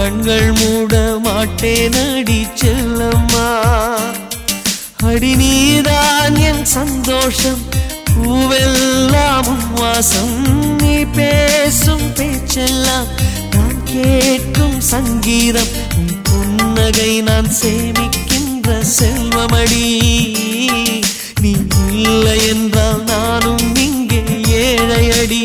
கண்கள் மூட மாட்டேன் அடி செல்லம்மா அடி நீதான் என் சந்தோஷம் பூவெல்லாம் உன் வாசம் நீ பேசும் பேச்செல்லாம் நான் கேட்கும் சங்கீதம் உன் புன்னகை நான் சேமிக்கின்ற செல்வமடி நீ இல்லை என்றால் நானும் இங்கே ஏழையடி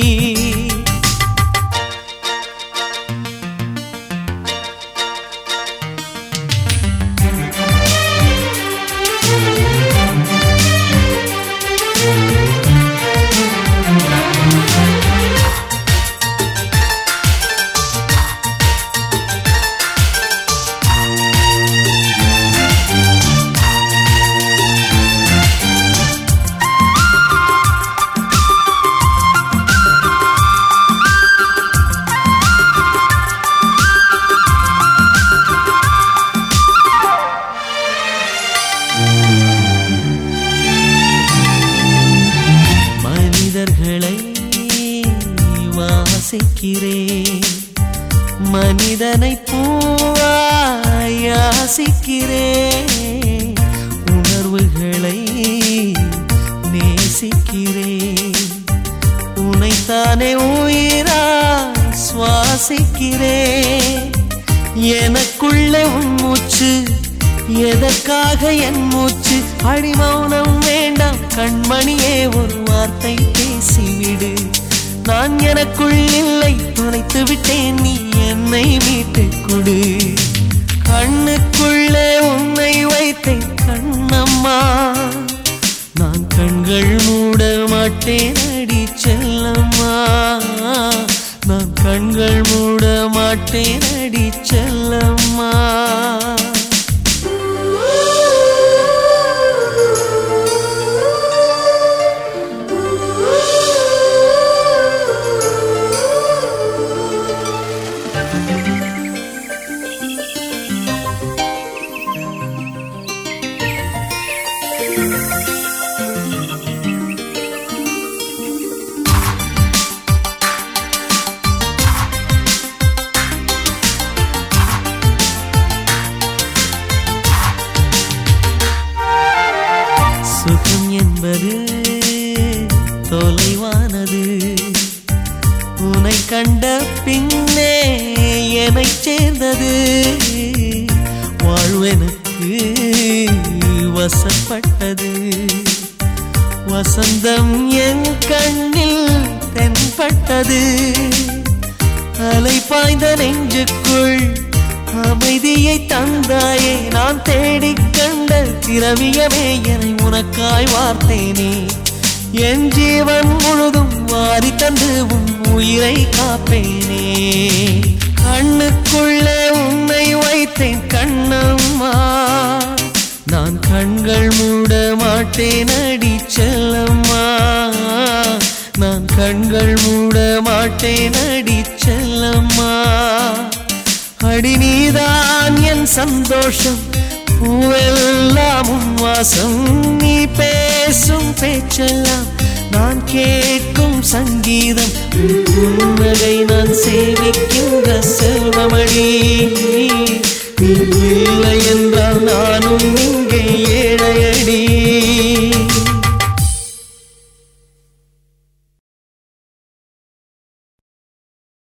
மனிதர்களை வாசிக்கிறேன் மனிதனை பூவாய் யாசிக்கிறேன் உணர்வுகளை நேசிக்கிறேன் உனைத்தானே உயிராய் சுவாசிக்கிறேன் எனக்குள்ளே உன் மூச்சு எதற்காக என் மூச்சு அடி மௌனம் வேண்டாம் கண்மணியே ஒரு வார்த்தை பேசிவிடு நான் எனக்குள் இல்லை தொலைத்து விட்டேன் நீ என்னை மீட்டுக் கொடு கண்ணுக்குள்ளே உன்னை வைத்தேன் கண்ணம்மா நான் கண்கள் மூட மாட்டேன் அடி செல்லம்மா நான் கண்கள் மூட மாட்டேன் அடி செல்லம்மா சுகம் என்பது தொலைவானது உனை கண்ட பின்னே என்னை சேர்ந்தது வாழ்வெனக்கு வசப்பட்டது வசந்தம் என் கண்ணில் தென்பட்டது அலை பாய்ந்த நெஞ்சுக்குள் அமைதியை தந்தாயே நான் தேடிக் கண்ட திரவியமே என்னை உனக்காய் வார்த்தேனே என் ஜீவன் முழுதும் வாரி தந்து உன் உயிரை காப்பேனே கண்ணுக்குள்ளே உன்னை வைத்தேன் கண்ணம்மா நான் கண்கள் மூட மாட்டேன் அடி செல்லம்மா நான் கண்கள் மூட மாட்டேன் அடி செல்லம்மா அடி நீதான் என் சந்தோஷம் பூவெல்லாம் உன் வாசம் நீ பேசும் பேச்செல்லாம் நான் கேட்கும் சங்கீதம் உன் புன்னகை நான் சேவிக்கின்ற செல்வமடி நீ இல்லை என்றால் நானும் இங்கே ஏழையடி